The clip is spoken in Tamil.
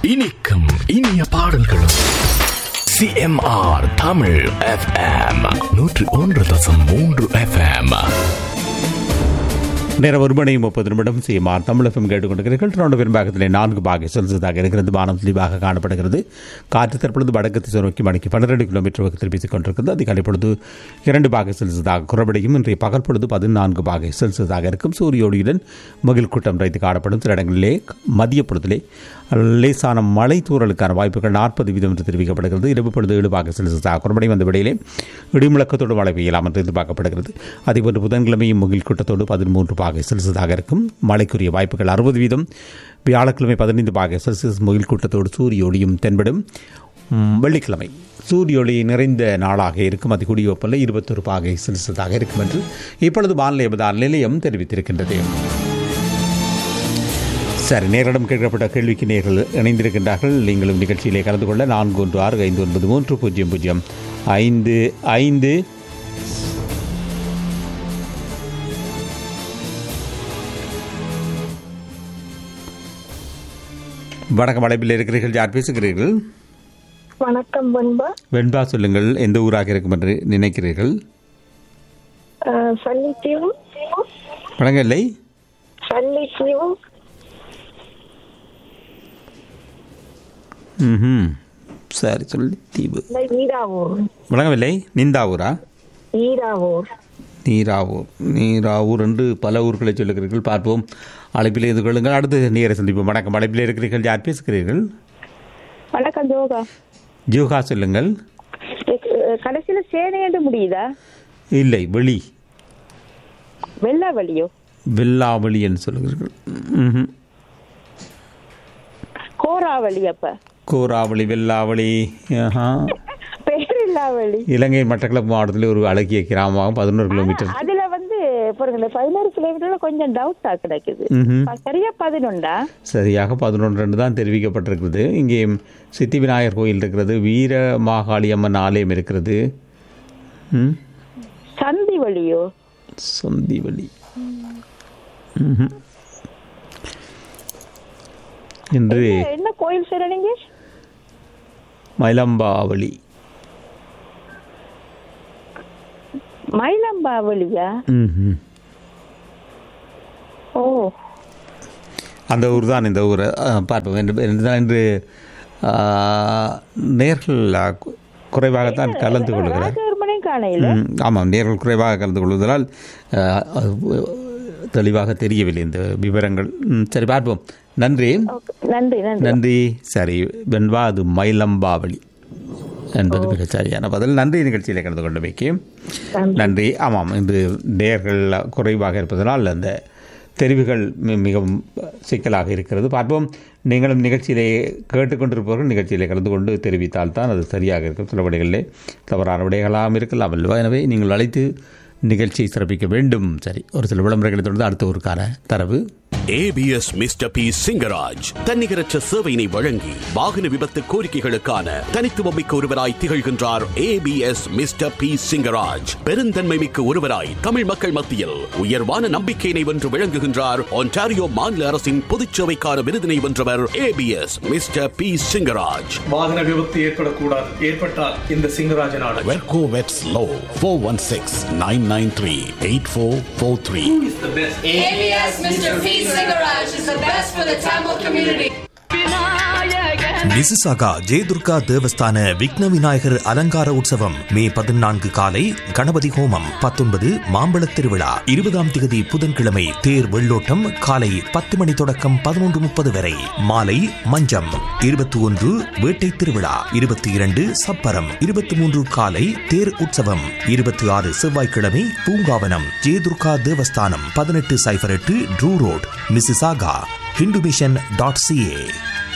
இனிக்கும் இனிய பாடல்களும் சிஎம்ஆர் தமிழ் எஃப்எம் நூற்று ஒன்று தசம் மூன்று எஃப்எம் நேரம் ஒரு மணி முப்பது நிமிடம் சிஎம்ஆர் தமிழ் எஃப்எம் கேட்டுக்கொண்டிருக்கிறீர்கள் டொரண்டோ பெரும்பாகத்திலே நான்கு பாகை செல்சியஸாக இருக்கிறது வானம் தெளிவாக காணப்படுகிறது காற்று தற்பொழுது வடக்கு திசை நோக்கி மணிக்கு பன்னிரண்டு கிலோமீட்டர் வேகத்தில் வீசிக் கொண்டிருக்கிறது அதிகாலை பொழுது இரண்டு பாகை செல்சியஸாக குறைபடியும் இன்றைய பகல் பொழுது பதினான்கு பாகை செல்சியஸாக இருக்கும் சூரிய ஒளியுடன் மகிழ் கூட்டம் வைத்து காணப்படும் சில இடங்களிலே மதிய பொழுதிலே லேசான மழை தூறலுக்கான வாய்ப்புகள் நாற்பது வீதம் என்று தெரிவிக்கப்படுகிறது இரவு பொழுது ஏழு பாக செல்சியஸாக குறைபடி வந்த விடையிலே இடிமுழக்கத்தோடு மழை பெய்யலாம் என்று எதிர்பார்க்கப்படுகிறது அதேபோன்று புதன்கிழமையும் முகில் கூட்டத்தோடு பதிமூன்று பாகை செல்சியஸாக இருக்கும் மழைக்குரிய வாய்ப்புகள் அறுபது வீதம் வியாழக்கிழமை பதினைந்து பாகை செல்சியஸ் முகில் கூட்டத்தோடு சூரிய ஒளியும் தென்படும் ம், வெள்ளிக்கிழமை சூரிய ஒளி நிறைந்த நாளாக இருக்கும் அது கூடிய வெப்பநிலை இருபத்தொரு பாகை செல்சியஸாக இருக்கும் என்று இப்பொழுது வானிலை ஆய்வு நிலையம் தெரிவித்திருக்கின்றது சரி நேரிடம் கேட்கப்பட்ட கேள்விக்கு நேர்கள் இணைந்திருக்கின்றார்கள் நீங்களும் நிகழ்ச்சியிலே கலந்து கொள்ள நான்கு ஒன்று ஆறு ஐந்து ஒன்பது மூன்று பூஜ்ஜியம் பூஜ்ஜியம் ஐந்து ஐந்து வணக்கம் அழைப்பில் இருக்கிறீர்கள் யார் பேசுகிறீர்கள் வணக்கம் பண்பா வெண்பா சொல்லுங்கள் எந்த ஊராக இருக்கும் என்று நினைக்கிறீர்கள் அஹ், சன்னித்தீவு வணக்கம் இல்லை சன்னித்தீவு ம் சரி சொல்லி தீவு இல்ல ஈராவூர் வணக்கம் இல்லை நிந்தாவூரா ஈராவூர் நீராவூர் நீராவூர் என்று பல ஊர்களை சொல்லுகிறீர்கள் பார்ப்போம் அழைப்பில் இது கொள்ளுங்கள் அடுத்து நேர சந்திப்போம் வணக்கம் அழைப்பில் இருக்கிறீர்கள் யார் பேசுகிறீர்கள் வணக்கம் ஜோகா ஜூகா சொல்லுங்கள் அஹ், கடைசியில சேனையண்டு முடியுதா இல்லை வெளி வெள்ளாவளியோ வெள்ளாவளி என்று சொல்லுகிறீர்கள் ம்ஹும். கோராவளி அப்ப கோராவளி வெள்ளாவளி ஆஹா. பேர் இல்லாவளி இலங்கை மட்டக்களப்பு மாவட்டத்தில் ஒரு அழகிய கிராமமாகும் பதினோரு கிலோமீட்டர் அதுல வந்து பாருங்களேன் பதினோரு கிலோமீட்டர்ல கொஞ்சம் டவுட்டா கிடைக்குது ம்ஹும். சரியா பதினொண்டா சரியாக பதினொன்று ரெண்டு தான் தெரிவிக்கப்பட்டிருக்கிறது இங்கே சித்தி விநாயகர் கோயில் இருக்கிறது வீர மாகாளி அம்மன் ஆலயம் இருக்கிறது ம் சந்தி வழியோ சொந்திவழி ம்ஹும். இன்று என்ன கோயில் சார் நீங்க மயிலம்பாவளி மயிலம்பாவளியா ம்ஹும். ஓ அந்த ஊர் தான் இந்த ஊர் அஹ், பார்ப்போம் என்று என்று- என்று அஹ், நேர்கள் அஹ், கு- குறைவாகத்தான் கலந்து கொள்கிறார் ராஜவர்மனையும் காணையில ம், ஆமாம் நேர்கள் குறைவாக கலந்து கொள்வதால் அஹ், அது தெளிவாக தெரியவில்லை இந்த விவரங்கள் ம், சரி பார்ப்போம் நன்றி ஓகே. நன்றி நன்றி நன்றி சரி வெண்பா அது மயிலம்பாவளி என்பது மிகச் சரியான பதில் நன்றி நிகழ்ச்சியில் கலந்து கொண்டமைக்கு நன்றி ஆமாம் இன்று நேர்கள் குறைவாக இருப்பதனால் அந்த தெரிவுகள் மி- மிகவும் சிக்கலாக இருக்கிறது பார்ப்போம் நீங்களும் நிகழ்ச்சியிலே கேட்டுக்கொண்டிருப்பவர்கள் நிகழ்ச்சியிலே கலந்து கொண்டு தெரிவித்தால் தான் அது சரியாக இருக்கும் சில விடைகளிலே தவறான விடைகளாம் இருக்கலாம் அல்லவா எனவே நீங்கள் அழைத்து நிகழ்ச்சியை சிறப்பிக்க வேண்டும் சரி ஒரு சில விளம்பரங்களை தொடர்ந்து அடுத்த ஊருக்கான தரவு ஏபிஎஸ் மிஸ்டர் பி சிங்கராஜ் தன்னிகரற்ற சேவையினை வழங்கி வாகன விபத்து கோரிக்கைகளுக்கான தனித்துவமிக்க ஒருவராய் திகழ்கின்றார் ஏபிஎஸ் மிஸ்டர் பி சிங்கராஜ் பெருந்தன்மை மிக்க ஒருவராய் தமிழ் மக்கள் மத்தியில் உயர்வான நம்பிக்கையினை வென்று விளங்குகின்றார் ஒன்டாரியோ மாநில அரசின் பொதுச்சேவைக்கான விருதினை வென்றவர் ஏபிஎஸ் மிஸ்டர் பி சிங்கராஜ் வாகன விபத்து ஏற்படக்கூடாது ஏற்பட்டால் இந்த சிங்கராஜ நாடு வெர்கோ வெட்ஸ் லோ four one six nine nine three eight four four three ABS Mr. P. Singaraj is the best for the Tamil community. Mississauga Jayadurga தேவஸ்தான விக்ன விநாயகர் அலங்கார உற்சவம் மே பதினான்கு காலை கணபதி ஹோமம் பத்தொன்பது மாம்பழத் திருவிழா இருபதாம் திகதி புதன்கிழமை தேர் வெள்ளோட்டம் காலை பத்து மணி தொடக்கம் பதினொன்று முப்பது வரை மாலை மஞ்சம் இருபத்தி ஒன்று வேட்டை திருவிழா இருபத்தி இரண்டு சப்பரம் இருபத்தி மூன்று காலை தேர் உற்சவம் இருபத்தி ஆறு செவ்வாய்க்கிழமை பூங்காவனம் ஜெயதுர்கா தேவஸ்தானம் பதினெட்டு சைபர் எட்டு Drew road Mississauga Hindu mission dot CA